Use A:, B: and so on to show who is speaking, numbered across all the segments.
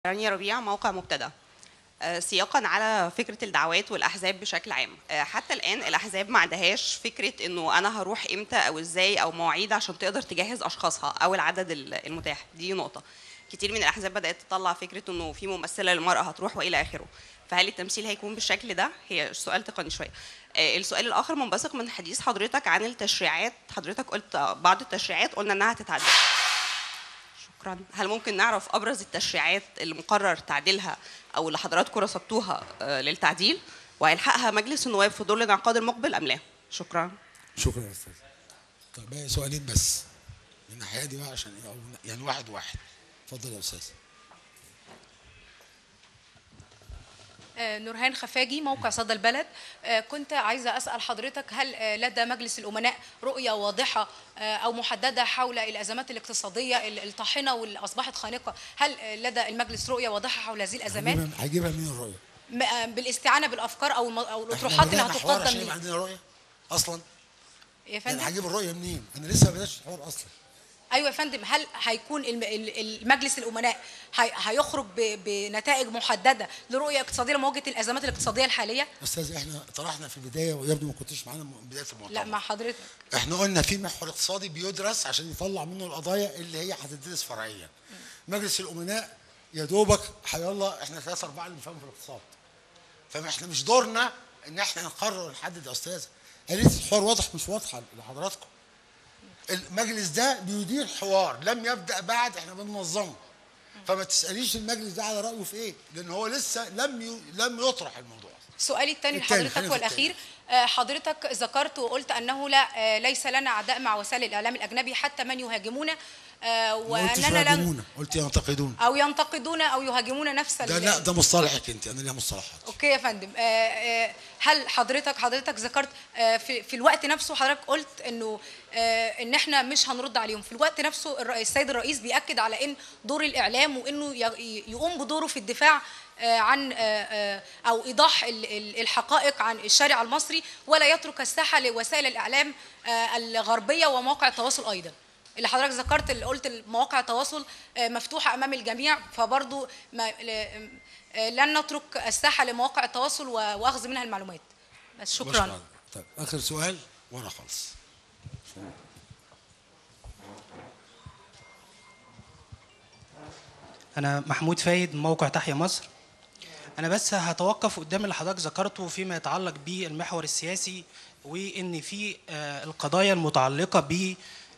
A: رانيا ربيع موقع مبتدأ آه، سياقا على فكرة الدعوات والأحزاب بشكل عام آه، حتى الآن الأحزاب ما عندهاش فكرة إنه أنا هروح إمتى أو إزاي أو مواعيد عشان تقدر تجهز أشخاصها أو العدد ال- المتاح دي نقطة كتير من الأحزاب بدأت تطلع فكرة إنه في ممثلة للمرأة هتروح وإلى آخره فهل التمثيل هيكون بالشكل ده؟ هي سؤال تقني شوية آه، السؤال الآخر منبثق من حديث حضرتك عن التشريعات حضرتك قلت بعض التشريعات قلنا إنها هتتعدل شكرا هل ممكن نعرف ابرز التشريعات اللي مقرر تعديلها او اللي حضراتكم رصدتوها آه، للتعديل وهيلحقها مجلس النواب في دور الانعقاد المقبل ام لا شكرا
B: شكرا يا استاذ طيب باقي سؤالين بس من الناحيه دي بقى عشان إيه؟ أو- يعني واحد واحد اتفضل يا استاذ
C: آه، نورهان خفاجي موقع صدى البلد آه، كنت عايزة أسأل حضرتك هل آه، لدى مجلس الأمناء رؤية واضحة آه، أو محددة حول الأزمات الاقتصادية ال- الطاحنة واللي أصبحت خانقة هل آه، لدى المجلس رؤية واضحة حول هذه الأزمات
B: هجيبها هجيبها من الرؤيه
C: م- آه، بالاستعانة بالأفكار أو الم- أو
B: احنا
C: الأطروحات اللي
B: بدأنا حوار
C: هتقدم
B: عشان يبقى
C: لي
B: عندنا رؤيه اصلا
C: يا
B: يعني
C: فندم
B: هجيب الرؤيه منين انا لسه ما بداتش الحوار اصلا
C: ايوه يا فندم هل هيكون الم- ال- المجلس الامناء هي- هيخرج ب- بنتائج محدده لرؤيه اقتصاديه لمواجهه الازمات الاقتصاديه الحاليه؟
B: استاذ احنا طرحنا في البدايه ويبدو ما كنتش معانا من بدايه المؤتمر
C: لا مع حضرتك
B: احنا قلنا في محور اقتصادي بيدرس عشان يطلع منه القضايا اللي هي هتدرس فرعيا مجلس الامناء يا دوبك حيالله احنا ثلاثة أربعة اللي بنفهم في الاقتصاد فما احنا مش دورنا ان احنا نقرر ونحدد يا استاذ قالت الحوار واضح مش واضحه لحضراتكم المجلس ده بيدير حوار لم يبدا بعد احنا بننظمه فما تساليش المجلس ده على رايه في ايه لان هو لسه لم ي... لم يطرح الموضوع
C: سؤالي الثاني
B: التاني،
C: لحضرتك
B: خلينا في
C: والاخير آه، حضرتك ذكرت وقلت انه لا آه، ليس لنا اعداء مع وسائل الاعلام الاجنبي حتى من يهاجمونا آه،
B: ما قلتش
C: واننا لم
B: يهاجمونا قلت ينتقدون
C: او ينتقدون او يهاجمون نفس
B: ده
C: ال-
B: لا ده مصطلحك انت انا ليا مصطلحات
C: اوكي يا فندم آه، آه، هل حضرتك حضرتك ذكرت آه، في في الوقت نفسه حضرتك قلت انه آه، ان احنا مش هنرد عليهم في الوقت نفسه الر- السيد الرئيس بياكد على ان دور الاعلام وانه ي- يقوم بدوره في الدفاع آه، عن آه، آه، او ايضاح ال- ال- الحقائق عن الشارع المصري ولا يترك الساحه لوسائل الاعلام آه، الغربيه ومواقع التواصل ايضا اللي حضرتك ذكرت اللي قلت مواقع التواصل آه، مفتوحه امام الجميع فبرضو ما ل- آه، لن نترك الساحه لمواقع التواصل و- واخذ منها المعلومات بس شكرا
B: طيب اخر سؤال وانا خالص
D: أنا محمود فايد من موقع تحيا مصر أنا بس هتوقف قدام اللي حضرتك ذكرته فيما يتعلق بالمحور السياسي وإن في آه، القضايا المتعلقة ب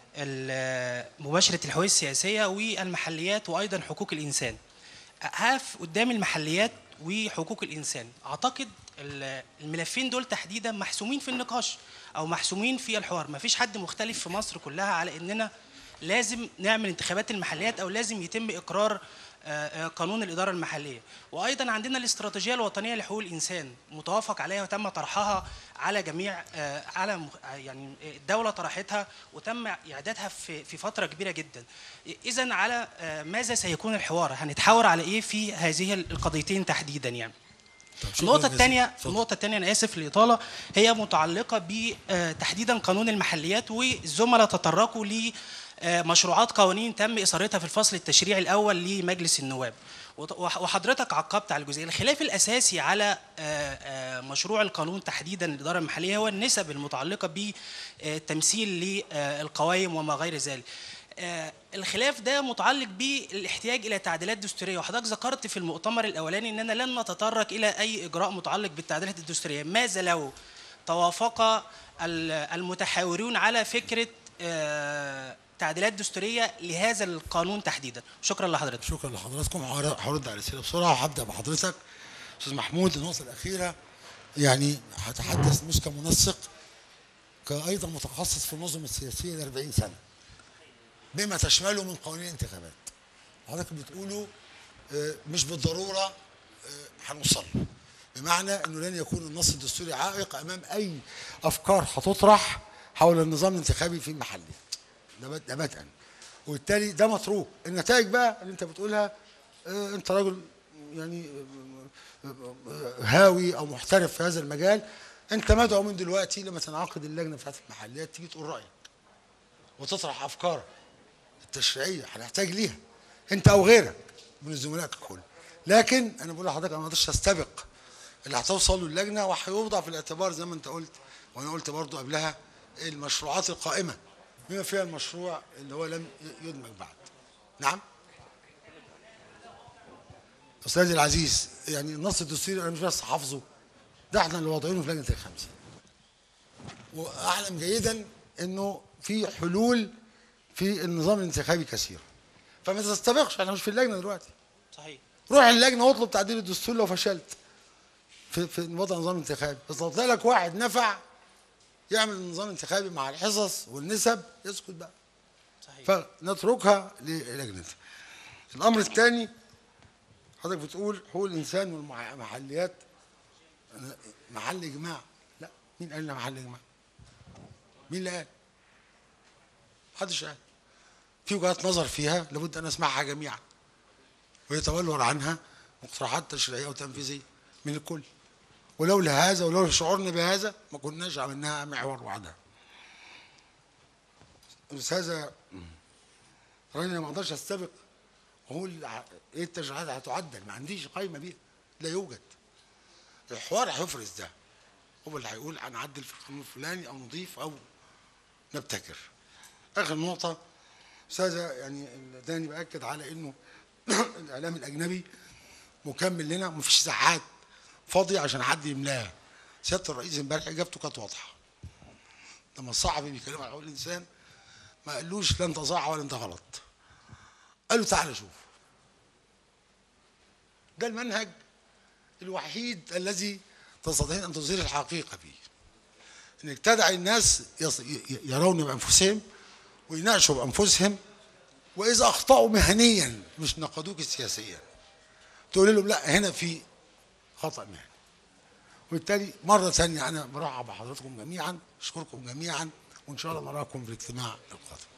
D: مباشرة الحقوق السياسية والمحليات وأيضا حقوق الإنسان هقف قدام المحليات وحقوق الإنسان أعتقد ال- الملفين دول تحديدا محسومين في النقاش أو محسومين في الحوار مفيش حد مختلف في مصر كلها على إننا لازم نعمل انتخابات المحليات او لازم يتم اقرار آه، آه، قانون الاداره المحليه وايضا عندنا الاستراتيجيه الوطنيه لحقوق الانسان متوافق عليها وتم طرحها على جميع آه، على مخ- آه، يعني الدوله طرحتها وتم اعدادها في في فتره كبيره جدا اذا على آه، ماذا سيكون الحوار هنتحاور على ايه في هذه القضيتين تحديدا يعني
B: شكراً
D: النقطة
B: جزيلاً.
D: الثانية
B: اتفضل.
D: النقطة الثانية أنا آسف للإطالة هي متعلقة بتحديدا قانون المحليات والزملاء تطرقوا لمشروعات قوانين تم إثارتها في الفصل التشريعي الأول لمجلس النواب وط- وح- وحضرتك عقبت على الجزئية الخلاف الأساسي على آه، آه، مشروع القانون تحديدا الإدارة المحلية هو النسب المتعلقة بالتمثيل للقوائم وما غير ذلك آه، الخلاف ده متعلق بالاحتياج الى تعديلات دستوريه وحضرتك ذكرت في المؤتمر الاولاني اننا لن نتطرق الى اي اجراء متعلق بالتعديلات الدستوريه ماذا لو توافق ال- المتحاورون على فكره آه، تعديلات دستوريه لهذا القانون تحديدا شكرا لحضرتك
B: شكرا لحضراتكم هر- هرد على الاسئله بسرعه وهبدا بحضرتك استاذ محمود النقطه الاخيره يعني هتحدث مش كمنسق كايضا متخصص في النظم السياسيه ل 40 سنه بما تشمله من قوانين الانتخابات حضرتك بتقولوا آه، مش بالضروره آه، هنوصل له. بمعنى انه لن يكون النص الدستوري عائق امام اي افكار هتطرح حول النظام الانتخابي في المحليات ده بد- ده بدءا وبالتالي ده متروك النتائج بقى اللي انت بتقولها آه، انت راجل يعني آه، آه، هاوي او محترف في هذا المجال انت مدعو من دلوقتي لما تنعقد اللجنه بتاعت المحليات تيجي تقول رايك وتطرح افكارك التشريعيه هنحتاج ليها انت او غيرك من الزملاء ككل لكن انا بقول لحضرتك انا ما اقدرش استبق اللي هتوصل له اللجنه وهيوضع في الاعتبار زي ما انت قلت وانا قلت برضو قبلها المشروعات القائمه بما فيها المشروع اللي هو لم يدمج بعد نعم استاذي العزيز يعني النص الدستوري انا مش بس حافظه ده احنا اللي واضعينه في لجنه الخمسه واعلم جيدا انه في حلول في النظام الانتخابي كثيره فما تستبقش احنا مش في اللجنه دلوقتي
D: صحيح
B: روح اللجنه واطلب تعديل الدستور لو فشلت في في وضع نظام انتخابي بس لو طلع لك واحد نفع يعمل نظام انتخابي مع الحصص والنسب يسكت بقى
D: صحيح
B: فنتركها للجنتها الامر الثاني حضرتك بتقول حقوق الانسان والمحليات محل اجماع لا مين قال لنا محل اجماع مين اللي قال محدش قال في وجهات نظر فيها لابد ان نسمعها جميعا ويتولور عنها مقترحات تشريعيه وتنفيذيه من الكل ولولا هذا ولولا شعورنا بهذا ما كناش عملناها محور وحدها بس هذا راجل ما اقدرش استبق واقول ع- ايه التشريعات هتعدل ما عنديش قايمه بيها لا يوجد الحوار هيفرز ده هو اللي هيقول هنعدل في القانون الفلاني او نضيف او نبتكر اخر نقطه استاذه يعني تاني باكد على انه الاعلام الاجنبي مكمل لنا ومفيش ساحات فاضيه عشان حد يملاها سياده الرئيس امبارح اجابته كانت واضحه لما الصحفي بيكلم عن حقوق الانسان ما قالوش لا انت صح ولا انت غلط قال له تعالى شوف ده المنهج الوحيد الذي تستطيع ان تظهر الحقيقه فيه انك تدعي الناس يص- ي- ي- يرون بانفسهم ويناقشوا بانفسهم واذا اخطاوا مهنيا مش نقدوك سياسيا تقول لهم لا هنا في خطا مهني وبالتالي مره ثانيه انا برحب بحضراتكم جميعا اشكركم جميعا وان شاء الله نراكم في الاجتماع القادم